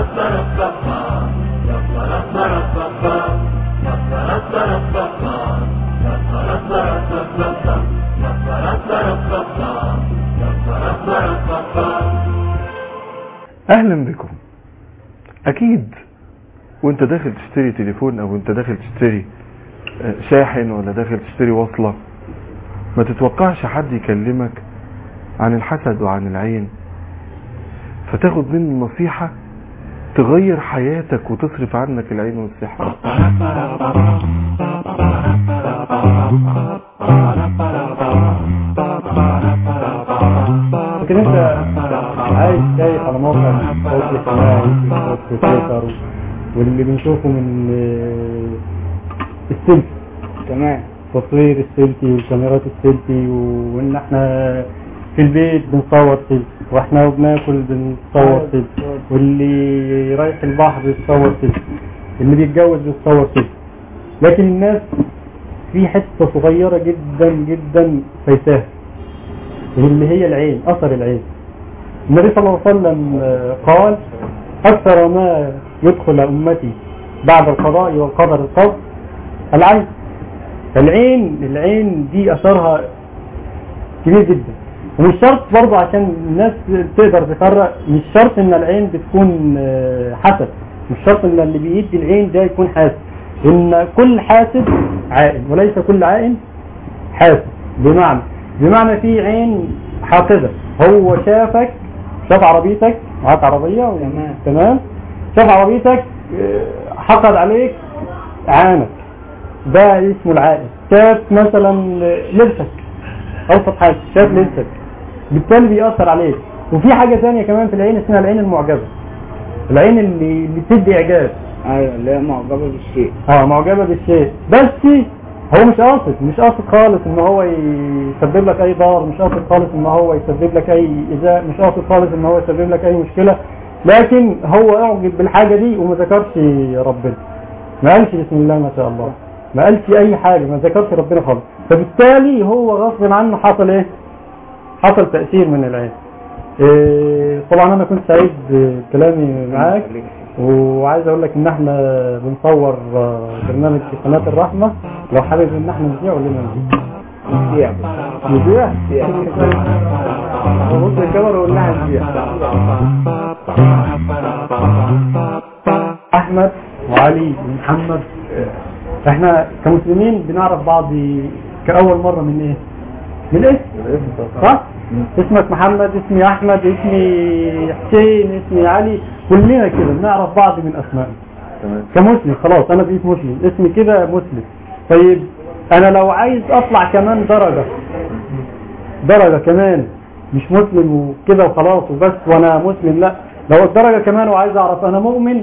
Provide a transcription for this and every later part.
اهلا بكم اكيد وانت داخل تشتري تليفون او انت داخل تشتري آه، شاحن ولا داخل تشتري وصلة ما تتوقعش حد يكلمك عن الحسد وعن العين فتاخد منه نصيحة تغير حياتك وتصرف عنك العين والسحر لكن انت عايش شايف على موقع صوت اجتماعي صوت تويتر واللي بنشوفه من آه، السيلفي تمام تصوير السيلفي والكاميرات السيلفي وان احنا في البيت بنصور سيلفي واحنا بناكل بنصور سيلفي واللي رايح البحر بيتصور سيلفي اللي بيتجوز بيتصور سيلفي لكن الناس في حته صغيره جدا جدا فايتاها اللي هي العين اثر العين النبي صلى الله عليه وسلم آه، قال اكثر ما يدخل امتي بعد القضاء والقدر القبر العين العين العين دي اثرها كبير جدا ومش شرط برضه عشان الناس تقدر تفرق مش شرط ان العين بتكون آه، حسد مش شرط ان اللي بيدي العين ده يكون حاسد ان كل حاسد عائن وليس كل عائن حاسد بمعنى بمعنى في عين حاقدة هو شافك شاف عربيتك معاك عربية و- تمام. تمام شاف عربيتك آه، حقد عليك عانك ده اسمه العائن شاف مثلا لبسك اوسط حاجة شاف لبسك بالتالي بيأثر عليك وفي حاجة ثانية كمان في العين اسمها العين المعجبة العين اللي اللي بتدي اعجاب ايوه اللي هي معجبه بالشيء اه معجبة بالشيء بس هو مش قاصد مش قاصد خالص ان هو يسبب لك اي ضرر مش قاصد خالص ان هو يسبب لك اي ايذاء مش قاصد خالص ان هو يسبب لك اي مشكلة لكن هو اعجب بالحاجة دي وما ذكرش ربنا ما قالش بسم الله ما شاء الله ما قالش اي حاجة ما ذكرش ربنا خالص فبالتالي هو غصب عنه حصل ايه حصل تأثير من العين إيه طبعا انا كنت سعيد بكلامي معاك وعايز اقول لك ان احنا بنصور آه، برنامج في قناة الرحمة لو حابب ان احنا نذيع قول لنا نذيع نبيع نذيع بص الكاميرا وقول لها نذيع احمد وعلي ومحمد احنا كمسلمين بنعرف بعض كأول مرة من ايه من الاسم صح اسمك محمد اسمي احمد اسمي حسين اسمي علي كلنا كده بنعرف بعض من اسمائنا تمام كمسلم خلاص انا بقيت مسلم اسمي كده مسلم طيب انا لو عايز اطلع كمان درجة درجة كمان مش مسلم وكده وخلاص وبس وانا مسلم لا لو الدرجة كمان وعايز اعرف انا مؤمن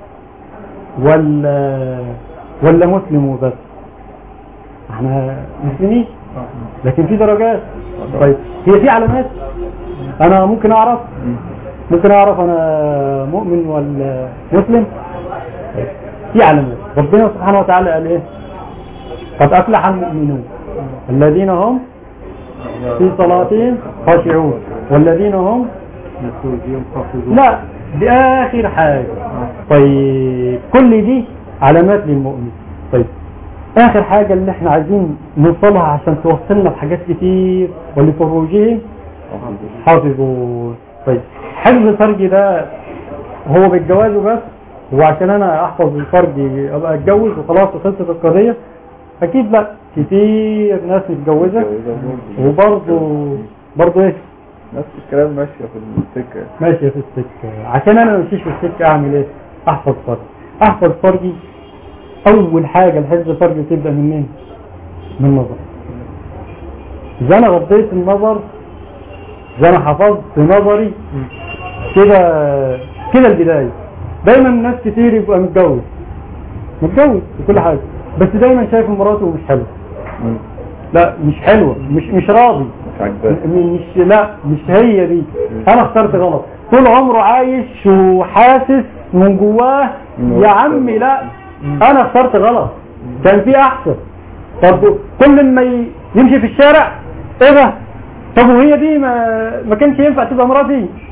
ولا ولا مسلم وبس احنا مسلمين لكن في درجات طيب هي في علامات انا ممكن اعرف ممكن اعرف انا مؤمن ولا مسلم طيب. في علامات ربنا سبحانه وتعالى قال ايه قد افلح المؤمنون الذين هم في صلاتهم خاشعون والذين هم لا دي اخر حاجة طيب كل دي علامات للمؤمن طيب اخر حاجة اللي احنا عايزين نوصلها عشان توصلنا بحاجات كتير ولفروجهم حافظوا طيب حفظ الفرج ده هو بالجواز وبس وعشان انا احفظ الفرج ابقى اتجوز وخلاص وخلصت القضية اكيد لا كتير ناس متجوزة وبرضه برضه ايه نفس الكلام ماشية في السكة ماشية في السكة عشان انا ممشيش في السكة اعمل ايه احفظ فرجي احفظ فرجي اول حاجة الحفظ فرجي تبدأ منين من النظر اذا انا غضيت النظر اذا انا حفظت نظري كده كده البداية دايما الناس كتير يبقى متجوز متجوز وكل حاجة بس دايما شايف مراته مش حلوة لا مش حلوة مش مش راضي مش عاجباك م- مش لا مش هي دي انا اخترت غلط طول عمره عايش وحاسس من جواه يا عمي لا انا اخترت غلط كان في احسن طب كل ما ي- يمشي في الشارع ايه ده طب وهي دي ما ما كانش ينفع تبقى مراتي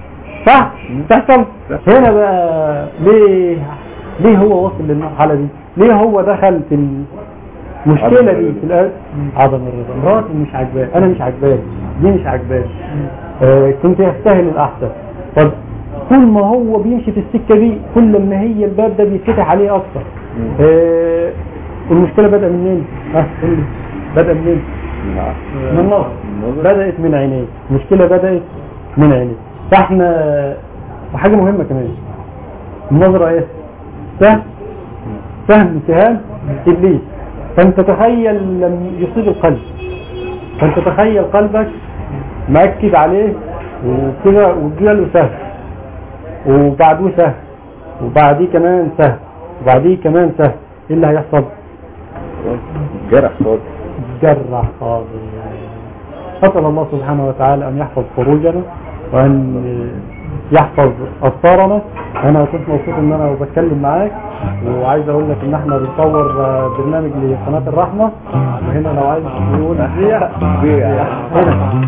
صح تحصل هنا بقى ليه ليه هو وصل للمرحله دي ليه هو دخل في المشكله دي في الأرض عدم الرضا مراتي مش عاجباه انا مش عاجباه دي مش عاجباه آه كنت يستاهل الاحسن طب كل ما هو بيمشي في السكه دي كل ما هي الباب ده بيتفتح عليه اكتر آه المشكله بدأ منين؟ ها قول لي بدأ منين؟ من النظر بدأت من عينيه المشكلة بدأت من عينيه فاحنا وحاجة مهمة كمان النظرة ايه سهم سهم سهام ابليس فانت تخيل لما يصيب القلب فانت تخيل قلبك مأكد عليه وكده وجاله سهم وبعديه سهم وبعديه كمان سهم وبعديه كمان سهم ايه اللي هيحصل؟ جرح خالص جرح خالص أسأل الله سبحانه وتعالى أن يحفظ فروجنا وأن يحفظ أبصارنا أنا كنت مبسوط إن أنا بتكلم معاك وعايز أقول لك إن إحنا بنصور برنامج لقناة الرحمة وهنا لو عايز نقول بيع بيع. هنا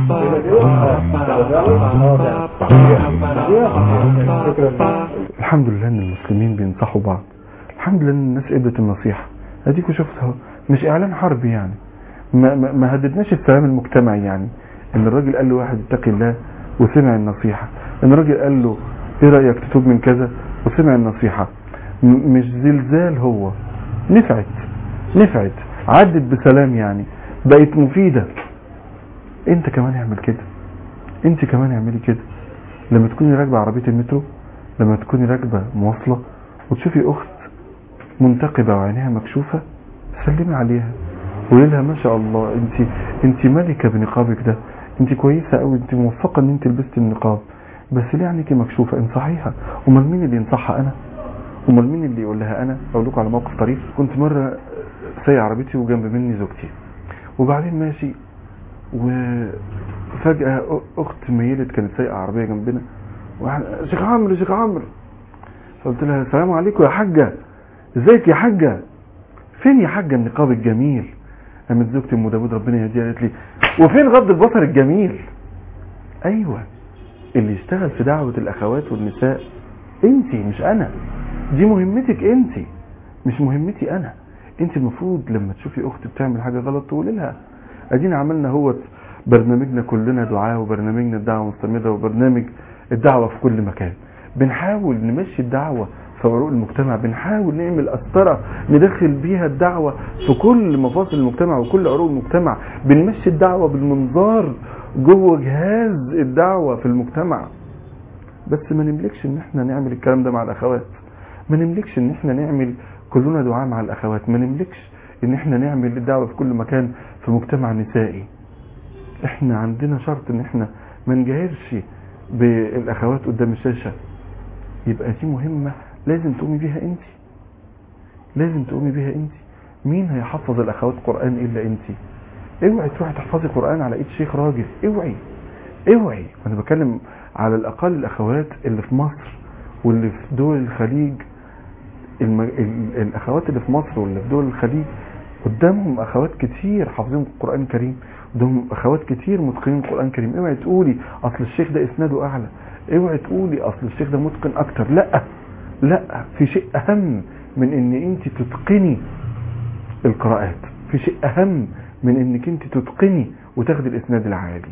شكرا الحمد لله ان المسلمين بينصحوا بعض الحمد لله ان الناس قبلت النصيحة اديكوا شفتها مش اعلان حرب يعني ما, ما, ما هددناش السلام المجتمعي يعني ان الراجل قال له واحد اتقي الله وسمع النصيحة ان الراجل قال له ايه رأيك تتوب من كذا وسمع النصيحة م- مش زلزال هو نفعت نفعت عدت بسلام يعني بقت مفيدة انت كمان اعمل كده انت كمان اعملي كده لما تكوني راكبة عربية المترو لما تكوني راكبة مواصلة وتشوفي اخت منتقبة وعينيها مكشوفة سلمي عليها وقولي لها ما شاء الله انت انت ملكة بنقابك ده انت كويسة قوي انت موفقة ان انت لبست النقاب بس ليه عينيكي مكشوفة انصحيها امال مين اللي ينصحها انا امال مين اللي يقول لها انا اقول لكم على موقف طريف كنت مرة سايق عربيتي وجنب مني زوجتي وبعدين ماشي وفجأة أ- اخت ميلت كانت سايقة عربية جنبنا وإحنا- شيخ عمرو شيخ عمرو فقلت لها السلام عليكم يا حاجة ازيك يا حاجة فين يا حاجة النقاب الجميل قامت زوجتي ام داوود ربنا يهديها قالت لي وفين غض البصر الجميل ايوه اللي يشتغل في دعوة الاخوات والنساء انت مش انا دي مهمتك انت مش مهمتي انا انت المفروض لما تشوفي اخت بتعمل حاجة غلط تقولي لها ادينا عملنا هو برنامجنا كلنا دعاء وبرنامجنا الدعوة مستمرة وبرنامج الدعوة في كل مكان بنحاول نمشي الدعوة في عروق المجتمع بنحاول نعمل قسطرة ندخل بيها الدعوة في كل مفاصل المجتمع وكل عروق المجتمع بنمشي الدعوة بالمنظار جوه جهاز الدعوة في المجتمع بس ما نملكش ان احنا نعمل الكلام ده مع الاخوات ما نملكش ان احنا نعمل كلنا دعاء مع الاخوات ما نملكش ان احنا نعمل الدعوة في كل مكان في مجتمع نسائي احنا عندنا شرط ان احنا ما نجاهرش بالاخوات قدام الشاشة يبقى دي مهمة لازم تقومي بيها انت لازم تقومي بيها انت مين هيحفظ الاخوات قرآن الا انت اوعي تروحي تحفظي قرآن على ايد شيخ راجل اوعي اوعي انا بتكلم على الاقل الاخوات اللي في مصر واللي في دول الخليج الم... ال... الاخوات اللي في مصر واللي في دول الخليج قدامهم اخوات كتير حافظين القرآن الكريم قدامهم اخوات كتير متقنين القرآن الكريم اوعي تقولي اصل الشيخ ده اسناده اعلى اوعي تقولي اصل الشيخ ده متقن اكتر لا لا في شيء اهم من ان انت تتقني القراءات في شيء اهم من انك انت تتقني وتاخدي الاسناد العالي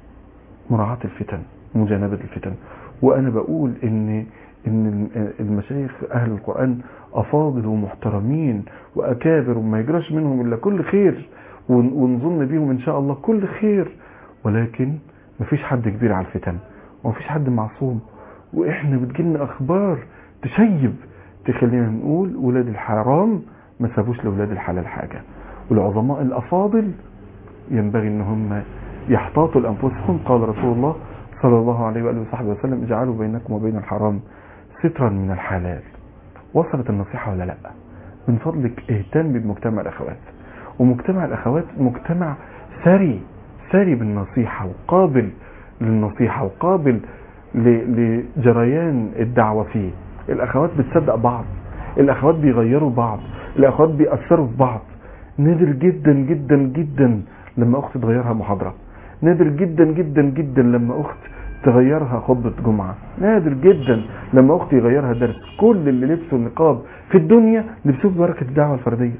مراعاة الفتن مجانبة الفتن وانا بقول ان ان المشايخ اهل القرآن افاضل ومحترمين واكابر وما يجراش منهم الا كل خير ون- ونظن بيهم ان شاء الله كل خير ولكن مفيش حد كبير على الفتن ومفيش حد معصوم واحنا بتجيلنا اخبار تشيب تخلينا نقول ولاد الحرام ما سابوش لاولاد الحلال حاجة والعظماء الافاضل ينبغي ان هم يحتاطوا لانفسهم قال رسول الله صلى الله عليه واله وصحبه وسلم اجعلوا بينكم وبين الحرام سترا من الحلال وصلت النصيحة ولا لا من فضلك اهتم بمجتمع الاخوات ومجتمع الاخوات مجتمع ثري ثري بالنصيحة وقابل للنصيحة وقابل ل- لجريان الدعوة فيه الاخوات بتصدق بعض الاخوات بيغيروا بعض الاخوات بيأثروا في بعض نادر جدا جدا جدا لما اخت تغيرها محاضرة نادر جدا جدا جدا لما اخت تغيرها خطبة جمعة نادر جدا لما اختي يغيرها درس كل اللي لبسوا النقاب في الدنيا لبسوه ببركة الدعوة الفردية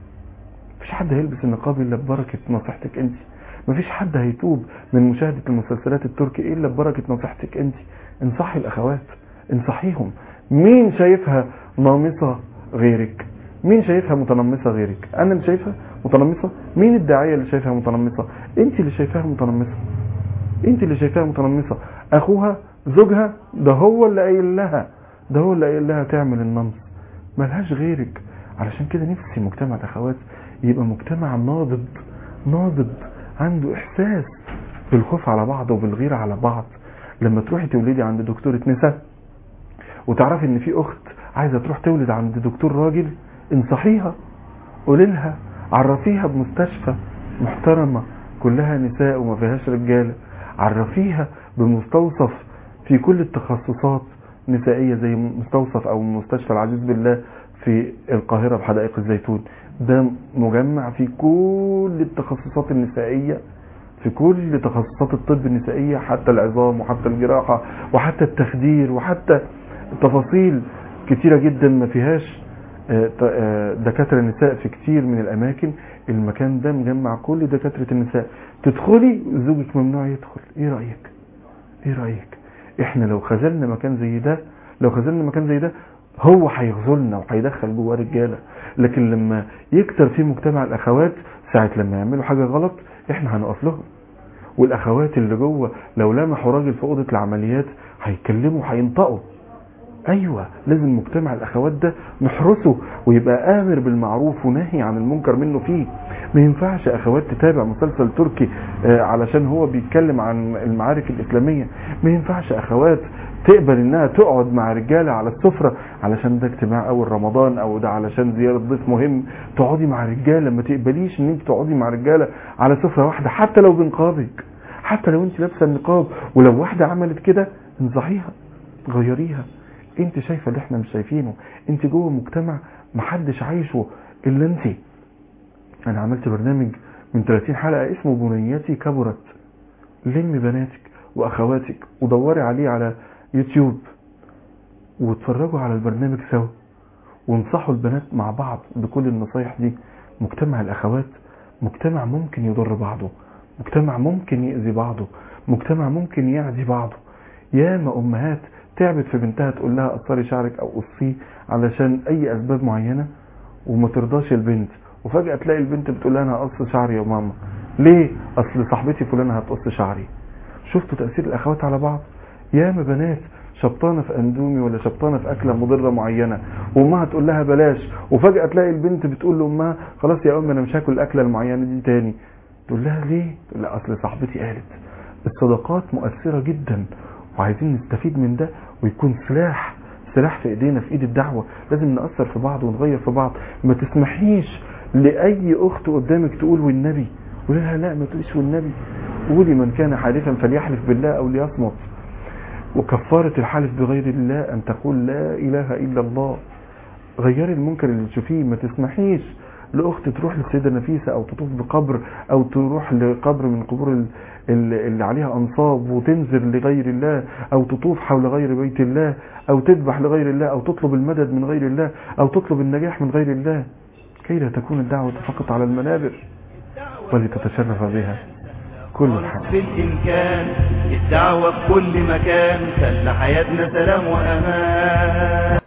مفيش حد هيلبس النقاب الا ببركة نصيحتك انت مفيش حد هيتوب من مشاهدة المسلسلات التركي الا ببركة نصيحتك انت انصحي الاخوات انصحيهم مين شايفها نامصة غيرك مين شايفها متنمصة غيرك انا اللي شايفها متنمصة مين الداعية اللي شايفها متنمصة انت اللي شايفاها متنمصة انت اللي شايفاها متنمصة اخوها زوجها ده هو اللي قايل لها ده هو اللي قايل لها تعمل النمص ملهاش غيرك علشان كده نفسي مجتمع الاخوات يبقى مجتمع ناضج ناضج عنده احساس بالخوف على بعض وبالغيرة على بعض لما تروحي تولدي عند دكتورة نساء وتعرفي ان في اخت عايزة تروح تولد عند دكتور راجل انصحيها قولي لها عرفيها بمستشفى محترمة كلها نساء وما فيهاش رجالة عرفيها بمستوصف في كل التخصصات نسائية زي مستوصف او مستشفى العزيز بالله في القاهرة بحدائق الزيتون ده مجمع في كل التخصصات النسائية في كل تخصصات الطب النسائية حتى العظام وحتى الجراحة وحتى التخدير وحتى تفاصيل كتيرة جدا ما فيهاش آه، ت- آه، دكاترة نساء في كتير من الأماكن المكان ده مجمع كل دكاترة النساء تدخلي زوجك ممنوع يدخل ايه رأيك ايه رأيك احنا لو خذلنا مكان زي ده لو خذلنا مكان زي ده هو هيغزلنا وهيدخل جوه رجاله لكن لما يكتر في مجتمع الاخوات ساعه لما يعملوا حاجه غلط احنا هنقف لهم والاخوات اللي جوه لو لمحوا راجل في اوضه العمليات هيتكلموا هينطقوا ايوه لازم مجتمع الاخوات ده نحرسه ويبقى امر بالمعروف ونهي عن المنكر منه فيه ما ينفعش اخوات تتابع مسلسل تركي آه، علشان هو بيتكلم عن المعارك الاسلاميه ما ينفعش اخوات تقبل انها تقعد مع رجاله على السفره علشان ده اجتماع اول رمضان او ده علشان زياره ضيف مهم تقعدي مع رجاله ما تقبليش ان انت تقعدي مع رجاله على سفره واحده حتى لو بنقابك حتى لو انت لابسه النقاب ولو واحده عملت كده انصحيها غيريها انت شايفه اللي احنا مش شايفينه انت جوه مجتمع محدش عايشه الا انت انا عملت برنامج من 30 حلقه اسمه بنيتي كبرت لمي بناتك واخواتك ودوري عليه على يوتيوب واتفرجوا على البرنامج سوا وانصحوا البنات مع بعض بكل النصايح دي مجتمع الاخوات مجتمع ممكن يضر بعضه مجتمع ممكن يأذي بعضه مجتمع ممكن يعدي بعضه ياما امهات تعبت في بنتها تقول لها قصري شعرك او قصيه علشان اي اسباب معينه وما ترضاش البنت وفجاه تلاقي البنت بتقول لها انا هقص شعري يا ماما ليه اصل صاحبتي فلانه هتقص شعري شفتوا تاثير الاخوات على بعض ياما بنات شبطانه في اندومي ولا شبطانه في اكله مضره معينه وامها تقول لها بلاش وفجاه تلاقي البنت بتقول لامها خلاص يا ام انا مش هاكل الاكله المعينه دي تاني تقول لها ليه تقول لها اصل صاحبتي قالت الصداقات مؤثره جدا وعايزين نستفيد من ده ويكون سلاح سلاح في ايدينا في ايد الدعوه لازم ناثر في بعض ونغير في بعض ما تسمحيش لاي اخت قدامك تقول والنبي قولي لها لا ما تقوليش والنبي قولي من كان حالفا فليحلف بالله او ليصمت وكفاره الحلف بغير الله ان تقول لا اله الا الله غيري المنكر اللي تشوفيه ما تسمحيش لاخت تروح للسيده نفيسه او تطوف بقبر او تروح لقبر من قبور ال- ال- اللي عليها انصاب وتنذر لغير الله او تطوف حول غير بيت الله او تذبح لغير الله او تطلب المدد من غير الله او تطلب النجاح من غير الله كي لا تكون الدعوه فقط على المنابر ولتتشرف بها كل الحال في الإمكان الدعوة في كل مكان خلى حياتنا سلام وأمان